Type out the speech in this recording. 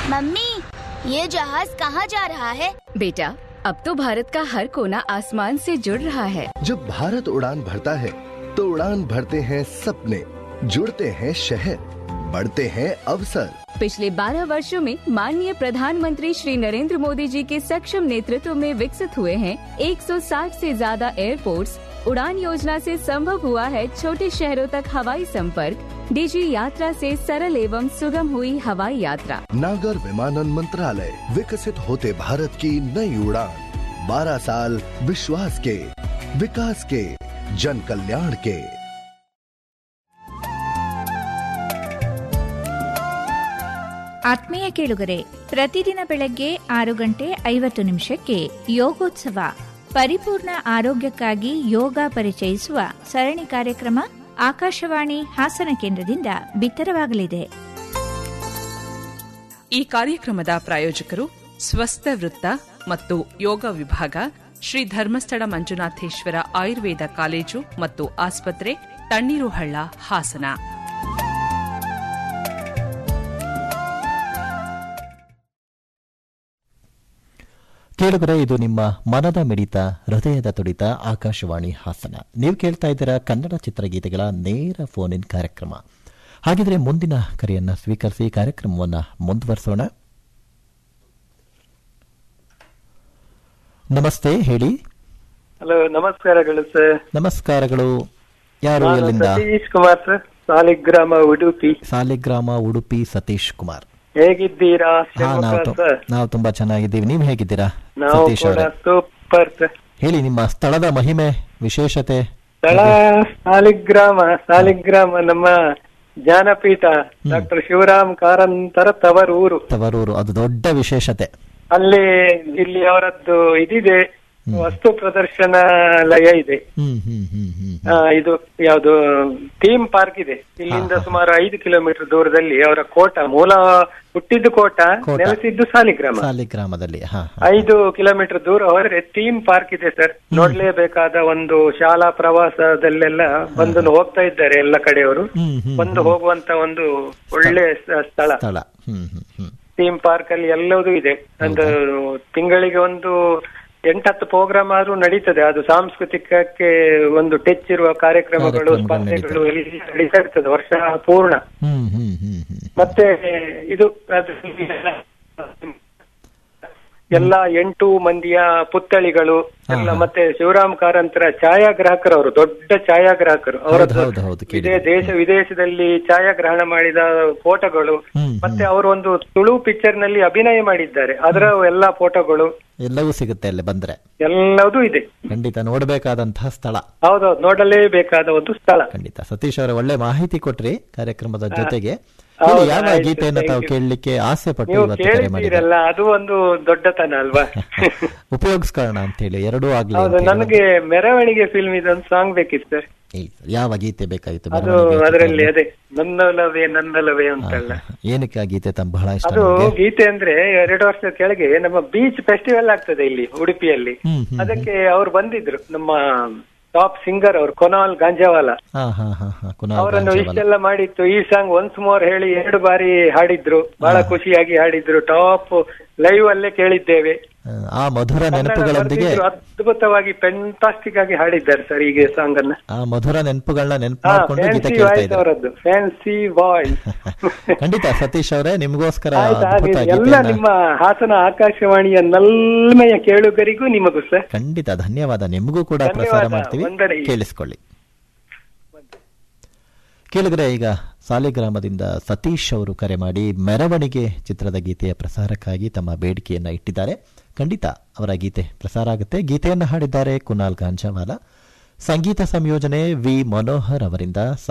Mummy ये जहाज कहाँ जा रहा है बेटा अब तो भारत का हर कोना आसमान से जुड़ रहा है जब भारत उड़ान भरता है तो उड़ान भरते हैं सपने जुड़ते हैं शहर बढ़ते हैं अवसर पिछले 12 वर्षों में माननीय प्रधानमंत्री श्री नरेंद्र मोदी जी के सक्षम नेतृत्व में विकसित हुए हैं 160 से ज्यादा एयरपोर्ट्स उड़ान योजना से संभव हुआ है छोटे शहरों तक हवाई संपर्क डीजी यात्रा से सरल एवं सुगम हुई हवाई यात्रा नागर विमानन मंत्रालय विकसित होते भारत की नई उड़ान 12 साल विश्वास के विकास के जन कल्याण के ಆತ್ಮೀಯ ಕೇಳುಗರೆ ಪ್ರತಿದಿನ ಬೆಳಗ್ಗೆ ಆರು ಗಂಟೆ ಐವತ್ತು ನಿಮಿಷಕ್ಕೆ ಯೋಗೋತ್ಸವ ಪರಿಪೂರ್ಣ ಆರೋಗ್ಯಕ್ಕಾಗಿ ಯೋಗ ಪರಿಚಯಿಸುವ ಸರಣಿ ಕಾರ್ಯಕ್ರಮ ಆಕಾಶವಾಣಿ ಹಾಸನ ಕೇಂದ್ರದಿಂದ ಬಿತ್ತರವಾಗಲಿದೆ ಈ ಕಾರ್ಯಕ್ರಮದ ಪ್ರಾಯೋಜಕರು ಸ್ವಸ್ಥ ವೃತ್ತ ಮತ್ತು ಯೋಗ ವಿಭಾಗ ಶ್ರೀ ಧರ್ಮಸ್ಥಳ ಮಂಜುನಾಥೇಶ್ವರ ಆಯುರ್ವೇದ ಕಾಲೇಜು ಮತ್ತು ಆಸ್ಪತ್ರೆ ತಣ್ಣೀರುಹಳ್ಳ ಹಾಸನ ಕೇಳುಗರೆ ಇದು ನಿಮ್ಮ ಮನದ ಮಿಡಿತ ಹೃದಯದ ತುಡಿತ ಆಕಾಶವಾಣಿ ಹಾಸನ ನೀವು ಕೇಳ್ತಾ ಇದ್ದೀರಾ ಕನ್ನಡ ಚಿತ್ರಗೀತೆಗಳ ನೇರ ಫೋನ್ ಇನ್ ಕಾರ್ಯಕ್ರಮ ಹಾಗಿದ್ರೆ ಮುಂದಿನ ಕರೆಯನ್ನ ಸ್ವೀಕರಿಸಿ ಕಾರ್ಯಕ್ರಮವನ್ನು ಮುಂದುವರಿಸೋಣ ನಮಸ್ತೆ ಹೇಳಿ ಹಲೋ ನಮಸ್ಕಾರಗಳು ಸರ್ ನಮಸ್ಕಾರಗಳು ಯಾರು ನಾನು ಎಲ್ಲಿಂದ ಸತೀಶ್ ಕುಮಾರ್ ಸರ್ ಸಾಲಿಗ್ರಾಮ ಉಡುಪಿ ಸಾಲಿಗ್ರಾಮ ಉಡುಪಿ ಸತೀಶ್ ಕುಮಾರ್ ಹೇಗಿದ್ದೀರಾ ಹಾ ಶಿವಮೊಗ್ಗ ನಾವು ತು- ಸರ್ ನಾವು ತುಂಬಾ ಚೆನ್ನಾಗಿದ್ದೀವಿ ನೀವು ಹೇಗಿದ್ದೀರಾ ನಾವು ಸತೀಶ್ ಕೂಡ ಅವರೇ ಸೂಪರ್ ಸರ್ ಹೇಳಿ ನಿಮ್ಮ ಸ್ಥಳದ ಮಹಿಮೆ ವಿಶೇಷತೆ ಸ್ಥಳ ಸಾಲಿಗ್ರಾಮ ಸಾಲಿಗ್ರಾಮ ನಮ್ಮ ಜ್ಞಾನಪೀಠ ಡಾಕ್ಟರ್ ಶಿವರಾಮ್ ಕಾರಂತರ ತವರೂರು ತವರೂರು ಅದು ದೊಡ್ಡ ವಿಶೇಷತೆ ಅಲ್ಲಿ ಇಲ್ಲಿ ಅವರದ್ದು ಇದಿದೆ ವಸ್ತು ಪ್ರದರ್ಶನಾಲಯ ಇದೆ ಹ್ಮ್ ಹ್ಮ್ ಹ್ಮ್ ಹ್ಮ್ ಆ, ಇದು ಯಾವುದು ಥೀಮ್ ಪಾರ್ಕ್ ಇದೆ ಇಲ್ಲಿಂದ ಸುಮಾರು ಐದು ಕಿಲೋಮೀಟರ್ ದೂರದಲ್ಲಿ ಅವರ ಕೋಟ ಮೂಲ ಹುಟ್ಟಿದ್ದು ಕೋಟ ಕೋಟ. ನೆಲೆಸಿದ್ದು ಸಾಲಿಗ್ರಾಮ ಸಾಲಿಗ್ರಾಮದಲ್ಲಿ ಹಾ ಹಾ. ಐದು ಕಿಲೋಮೀಟರ್ ದೂರ ಹೋದ್ರೆ ಥೀಮ್ ಪಾರ್ಕ್ ಇದೆ ಸರ್ ನೋಡ್ಲೇಬೇಕಾದ ಒಂದು ಶಾಲಾ ಪ್ರವಾಸದಲ್ಲೆಲ್ಲ ಬಂದು ಹೋಗ್ತಾ ಇದ್ದಾರೆ ಎಲ್ಲ ಕಡೆಯವರು ಹ್ಮ್ ಹ್ಮ್ ಬಂದು ಹೋಗುವಂತ ಒಂದು ಒಳ್ಳೆ ಸ- ಸ್ಥಳ ಸ್ಥಳ ಹ್ಮ್ ಹ್ಮ್ ಹ್ಮ್ ಥೀಮ್ ಪಾರ್ಕ್ ಅಲ್ಲಿ ಎಲ್ಲದೂ ಇದೆ ಒಂದು ತಿಂಗಳಿಗೆ ಒಂದು ಎಂಟತ್ತು ಪ್ರೋಗ್ರಾಮ್ ಆದ್ರೂ ನಡೀತದೆ ಅದು ಸಾಂಸ್ಕೃತಿಕಕ್ಕೆ ಒಂದು ಟಚ್ ಇರುವ ಕಾರ್ಯಕ್ರಮಗಳು ಕಾರ್ಯಕ್ರಮಗಳು ಸ್ಪರ್ಧೆಗಳು ಎಲ್ಲ ನಡೀತಾ ಇರ್ತದೆ ವರ್ಷ ಪೂರ್ಣ ಹ್ಮ್ ಹ್ಮ್ ಹ್ಮ್ ಹ್ಮ್ ಮತ್ತೆ ಇದು ಅದ್ರಲ್ಲಿ ಎಲ್ಲ ಎಂಟು ಮಂದಿಯ ಪುತ್ಥಳಿಗಳು ಎಲ್ಲ ಮತ್ತೆ ಶಿವರಾಮ್ ಕಾರಂತರ ಛಾಯಾಗ್ರಾಹಕರು ಅವರು ದೊಡ್ಡ ಛಾಯಾಗ್ರಾಹಕರು ಅವರದ್ದು ಹೌದು, ಹೌದು, ಕೇಳಿದೆ. ಇದೇ ದೇಶ ವಿದೇಶದಲ್ಲಿ ಛಾಯಾಗ್ರಹಣ ಮಾಡಿದ ಫೋಟೋಗಳು ಹ್ಮ್, ಮತ್ತೆ ಅವರು ಒಂದು ತುಳು ಪಿಕ್ಚರ್ ನಲ್ಲಿ ಅಭಿನಯ ಮಾಡಿದ್ದಾರೆ ಅದರ ಎಲ್ಲಾ ಫೋಟೋಗಳು ಎಲ್ಲವೂ ಸಿಗುತ್ತೆ ಅಲ್ಲಿ ಬಂದ್ರೆ ಎಲ್ಲದೂ ಇದೆ ಖಂಡಿತ ನೋಡಬೇಕಾದಂತಹ ಸ್ಥಳ ಹೌದೌದು ನೋಡಲೇಬೇಕಾದ ಒಂದು ಸ್ಥಳ ಖಂಡಿತ ಸತೀಶ್ ಅವರ ಒಳ್ಳೆ ಮಾಹಿತಿ ಕೊಟ್ರಿ ಕಾರ್ಯಕ್ರಮದ ಜೊತೆಗೆ ಹೌದಾ, ಹೇಳಿ, ಯಾವ ಆಯ್ತು, ಗೀತೆಯನ್ನ ತಾವು thank you. ಕೇಳಲಿಕ್ಕೆ ಆಸೆ ಪಟ್ಟು ನೀವು ಇವತ್ತು ಕರೆ ಮಾಡಿದ್ರೆ ಕೇಳಿದ್ದೀರಲ್ಲ ಅದು ಒಂದು ದೊಡ್ಡತನ ಅಲ್ವಾ ಉಪಯೋಗಿಸ್ಕೊಳ್ಳೋಣ ಅಂತ ಹೇಳಿ ಎರಡೂ ಆಗ್ಲಿ ಹೌದು ಅಂತ ಹೇಳಿ ನನಗೆ ಮೆರವಣಿಗೆ ಫಿಲ್ಮ್ ಇದೊಂದು ಸಾಂಗ್ ಬೇಕಿತ್ತು ಸರ್ ಇಲ್ಲ, ಯಾವ ಗೀತೆ ಬೇಕಾಗಿತ್ತು ಅದು ಮೆರವಣಿಗೆ ಅದರಲ್ಲಿ ಚಿತ್ರದಲ್ಲಿ? ಅದೇ ನನ್ನಲವೇ ನನ್ನಲವೇ ಅಂತಲ್ಲ ಹಾ, ಹಾ. ಏನಕ್ಕೆ ಆ ಗೀತೆ ತಮ್ಮ ಬಹಳ ಇಷ್ಟ ಅದು ನಿಮ್ಗೆ? ಗೀತೆ ಅಂದ್ರೆ ಎರಡು ವರ್ಷದ ಕೆಳಗೆ ನಮ್ಮ ಬೀಚ್ ಫೆಸ್ಟಿವಲ್ ಆಗ್ತದೆ ಇಲ್ಲಿ ಉಡುಪಿಯಲ್ಲಿ ಹ್ಮ್, ಹ್ಮ್, ಅದಕ್ಕೆ ಅವ್ರು ಬಂದಿದ್ರು ನಮ್ಮ ಟಾಪ್ ಸಿಂಗರ್ ಅವರು ಕೊನಾಲ್ ಗಾಂಜಾವಾಲ ಹಾ ಹಾ ಹಾ ಹಾ ಕುನಾಲ್ ಅವರನ್ನು ಗಾಂಜಾವಾಲ. ಇಷ್ಟೆಲ್ಲ ಮಾಡಿತ್ತು ಈ ಸಾಂಗ್ ಒನ್ಸ್ ಮೋರ್ ಹೇಳಿ ಎರಡು ಬಾರಿ ಹಾಡಿದ್ರು ಬಹಳ ಖುಷಿಯಾಗಿ ಹಾಡಿದ್ರು ಟಾಪ್ ಲೈವ್ ಅಲ್ಲೇ ಕೇಳಿದ್ದೇವೆ ಆ, ಆ ಮಧುರ ಕನ್ನಡ ನೆನಪುಗಳೊಂದಿಗೆ ಬರ್ದಿದ್ರು, ಅದ್ಭುತವಾಗಿ ಫೆಂಟಾಸ್ಟಿಕ್ ಆಗಿ ಹಾಡಿದ್ದಾರೆ ಸರ್ ಈಗ ಸಾಂಗ್ ಅನ್ನ ಆ ಮಧುರ ನೆನಪುಗಳನ್ನ ನೆನಪು ಹಾ ಮಾಡ್ಕೊಂಡು ಗೀತೆ ಫ್ಯಾನ್ಸಿ ಕೇಳ್ತಾ ವಾಯ್ಸ್ ಇದ್ದಾರೆ ಅವರದ್ದು ಫ್ಯಾನ್ಸಿ ವಾಯ್ಸ್ ಖಂಡಿತ ಸತೀಶ್ ಅವರೇ ನಿಮಗೋಸ್ಕರ ಆಯ್ತು ಅದ್ಭುತ ಹಾಗೆ ಎಲ್ಲ ಗೀತೆಯನ್ನ ನಿಮ್ಮ ಹಾಸನ ಆಕಾಶವಾಣಿಯ ನಲ್ಮೆಯ ಕೇಳುಗರಿಗೂ ನಿಮಗೂ ಸರ್ ಖಂಡಿತ ಧನ್ಯವಾದ ನಿಮಗೂ ಕೂಡ ಧನ್ಯವಾದ. ಪ್ರಸಾರ ಮಾಡ್ತೀವಿ ವಂದನೆ. ಕೇಳಿಸ್ಕೊಳ್ಳಿ ಕೇಳಿದ್ರೆ ಈಗ ಸಾಲಿಗ್ರಾಮದಿಂದ ಸತೀಶ್ ಅವರು ಕರೆ ಮಾಡಿ ಮೆರವಣಿಗೆ ಚಿತ್ರದ ಗೀತೆಯ ಪ್ರಸಾರಕ್ಕಾಗಿ ತಮ್ಮ ಬೇಡಿಕೆಯನ್ನ ಇಟ್ಟಿದ್ದಾರೆ ಖಂಡಿತ ಅವರ ಗೀತೆ ಪ್ರಸಾರ ಆಗುತ್ತೆ ಗೀತೆಯನ್ನು ಹಾಡಿದ್ದಾರೆ ಕುನಾಲ್ ಗಾಂಜಾವಾಲ ಸಂಗೀತ ಸಂಯೋಜನೆ ವಿ ಮನೋಹರ್ ಅವರಿಂದ